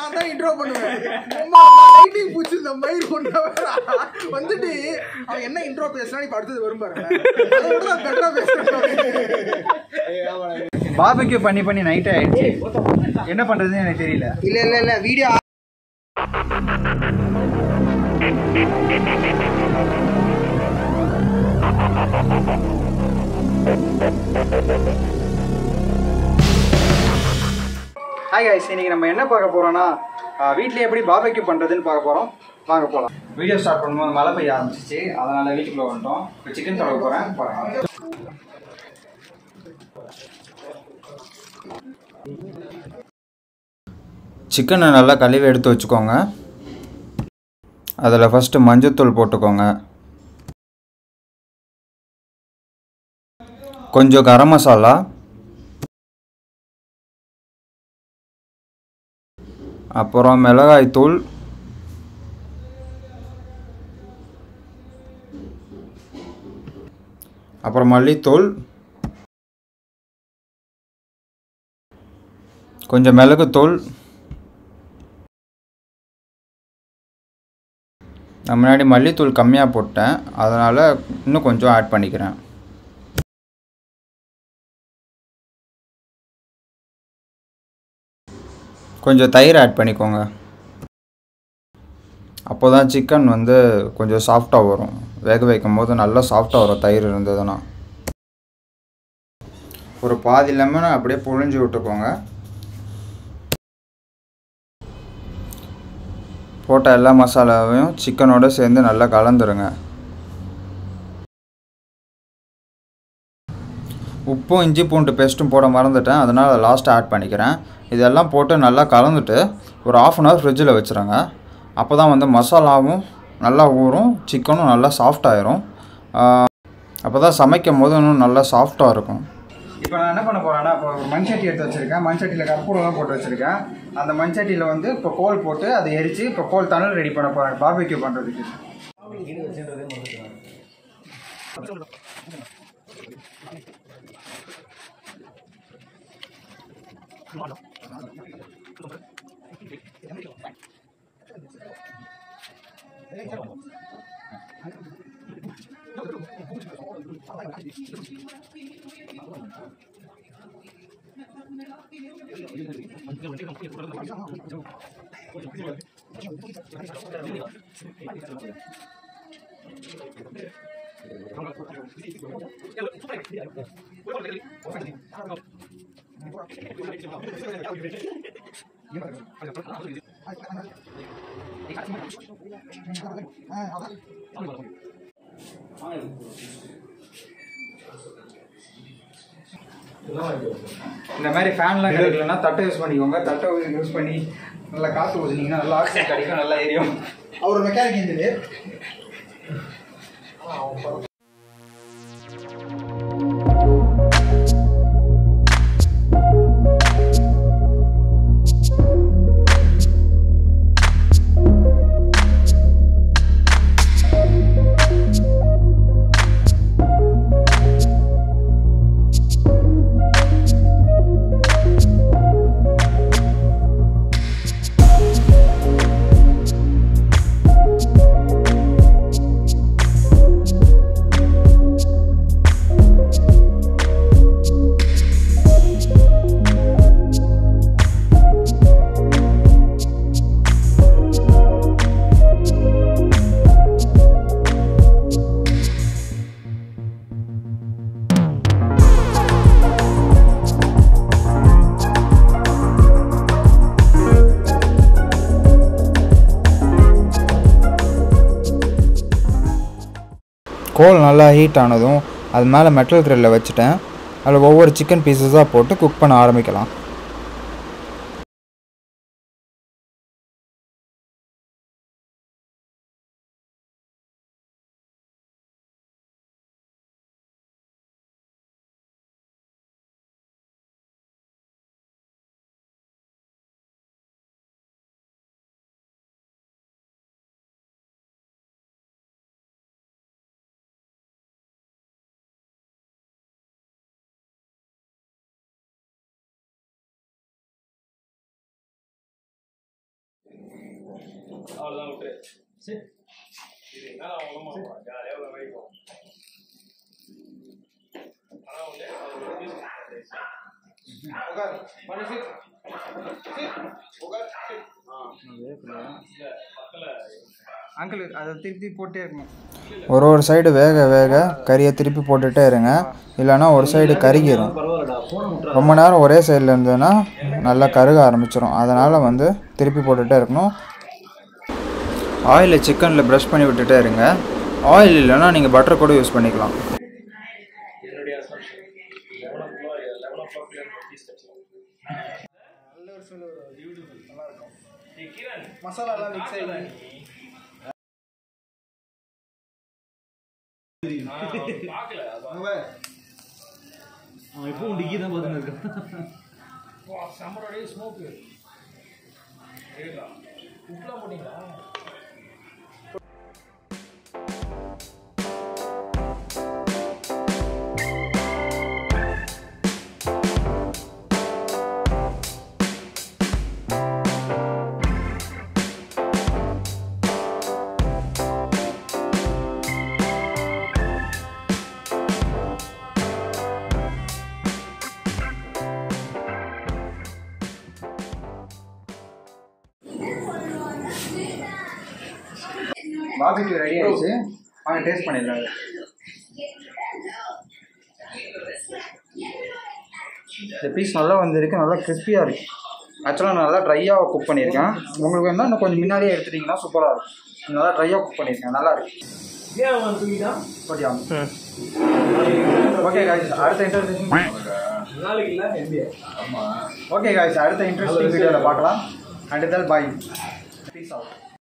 நான் தான் இன்ட்ரோ பண்ணுவேன் சும்மா லைட்டிங் பூச்சி இந்த மயிர் கொண்ட வந்துட்டு அவன் என்ன இன்ட்ரோ பேசுறான் இப்ப அடுத்தது வரும் பாருங்க அதோட நான் better ஆ பேசுறேன். பாபிக்யூ பண்ணி பண்ணி நைட் ஆயிடுச்சு என்ன பண்றதுன்னு எனக்கு தெரியல இல்ல இல்ல இல்ல வீடியோ ஹாய் கைஸ் இன்னைக்கு நம்ம என்ன பார்க்க போறோம்னா வீட்டில் எப்படி பாபிக்யூ பண்றதுன்னு பார்க்க போறோம் வாங்க போலாம் வீடியோ ஸ்டார்ட் பண்ணும்போது மழை பெய்ய ஆரம்பிச்சிச்சு அதனால வீட்டுக்குள்ள வந்துட்டோம் இப்போ சிக்கன் தொடங்க போறேன் பாருங்க சிக்கனை நல்லா கழுவி எடுத்து வச்சுக்கோங்க அதில் ஃபஸ்ட்டு மஞ்சத்தூள் போட்டுக்கோங்க கொஞ்சம் கரம் மசாலா அப்புறம் மிளகாய் தூள் அப்புறம் மல்லித்தூள் கொஞ்சம் மிளகுத்தூள் நான் முன்னாடி மல்லித்தூள் கம்மியாக போட்டேன் அதனால் இன்னும் கொஞ்சம் ஆட் பண்ணிக்கிறேன் கொஞ்சம் தயிர் ஆட் பண்ணிக்கோங்க அப்போ தான் சிக்கன் வந்து கொஞ்சம் சாஃப்டாக வரும் வேக வைக்கும் போது நல்லா சாஃப்டாக வரும் தயிர் இருந்ததுன்னா ஒரு பாதி லெமனை அப்படியே புழிஞ்சு விட்டுக்கோங்க போட்ட எல்லா மசாலாவையும் சிக்கனோடு சேர்ந்து நல்லா கலந்துருங்க உப்பும் இஞ்சி பூண்டு பேஸ்ட்டும் போட மறந்துட்டேன் அதனால் லாஸ்ட்டு ஆட் பண்ணிக்கிறேன் இதெல்லாம் போட்டு நல்லா கலந்துட்டு ஒரு ஆஃப் அன் ஹவர் ஃப்ரிட்ஜில் வச்சுருங்க அப்போ தான் வந்து மசாலாவும் நல்லா ஊறும் சிக்கனும் நல்லா சாஃப்ட் ஆயிரும் அப்போ தான் சமைக்கும் போது இன்னும் நல்லா சாஃப்டாக இருக்கும் இப்போ நான் என்ன பண்ண போகிறேன்னா இப்போ ஒரு மண்சட்டி எடுத்து வச்சுருக்கேன் மண்சட்டியில் கற்பூரம்லாம் போட்டு வச்சுருக்கேன் அந்த மண்சட்டியில் வந்து இப்போ கோல் போட்டு அதை எரித்து இப்போ கோல் தணல் ரெடி பண்ண போகிறேன் பார்பிக்யூ பண்ணுறதுக்கு இந்த மாதிரி ஃபேன்லாம் கிடைக்கலன்னா தட்டை யூஸ் பண்ணிக்கோங்க தட்டை யூஸ் பண்ணி நல்லா காற்று ஊற்றினீங்கன்னா நல்லா ஆக்சிஜன் கிடைக்கும் நல்லா எரியும் அவர் மெக்கானிக் இன்ஜினியர் கோல் நல்லா ஹீட் ஆனதும் அது மேலே மெட்டல் கிரில்ல வச்சுட்டேன் அதில் ஒவ்வொரு சிக்கன் பீசஸாக போட்டு குக் பண்ண ஆரம்பிக்கலாம் அவ்வளோதான் விட்டு சரி இது என்ன அவ்வளோ ஜாலியாக ஒரு வைக்கும் ஆனால் வந்து அது ஒரு piece உட்கார். மணி sit. Sit. உட்கார். Sit. இல்லை பக்கத்தில் அங்கிள் அதை திருப்பி போட்டே இருக்கணும் ஒரு ஒரு சைடு வேக வேக கறியை திருப்பி போட்டுகிட்டே இருங்க இல்லைன்னா ஒரு சைடு கருகிரும் பரவாயில்லடா ஃபோனை விட்றா ரொம்ப நேரம் ஒரே சைடில் இருந்ததுன்னா நல்லா கருக ஆரம்பிச்சிடும் அதனால் வந்து திருப்பி போட்டுகிட்டே இருக்கணும் ஆயிலை சிக்கனில் ப்ரஷ் பண்ணி விட்டுட்டே இருங்க ஆயில் இல்லைன்னா நீங்கள் பட்டர் கூட யூஸ் பண்ணிக்கலாம் என்னுடைய assumption eleven o'clock eleven o'clock piece நல்ல ஒரு smell வரும். Beautiful. நல்லா இருக்கும் கிரண் மசாலா எல்லாம் மிக்ஸ் ஆகி பார்க்கல அதான் அங்க பாரு. அவன் எப்பவும் டிக்கி தான் பார்த்துன்னு இருக்கான் வா சம்மரோடைய ஸ்மோக்கு கேட்கா உப்புலாம் போட்டீங்களா பாபிக்கு ரெடி ஆயிடுச்சு வாங்க டேஸ்ட் பண்ணிடலாம் இந்த பீஸ் நல்லா வந்திருக்கு நல்லா கிறிஸ்பியாக இருக்கு ஆக்சுவலாக நான் நல்லா ட்ரையாக குக் பண்ணியிருக்கேன் உங்களுக்கு வேணா இன்னும் கொஞ்சம் முன்னாடியே எடுத்துட்டிங்கன்னா சூப்பராக இருக்கும் நல்லா ட்ரையாக குக் பண்ணியிருக்கேன் நல்லா இருக்கு ஏன் அவன் தூக்கிட்டான் ஓகே ஓகே காய்ஸ் அடுத்த இன்ட்ரெஸ்டிங் நாளைக்கு இல்லை எம்பிஏ ஓகே காய்ஸ் அடுத்த இன்ட்ரெஸ்டிங் வீடியோவில் பார்க்கலாம் அண்ட் தல் பாய் பீஸ் ஆகும்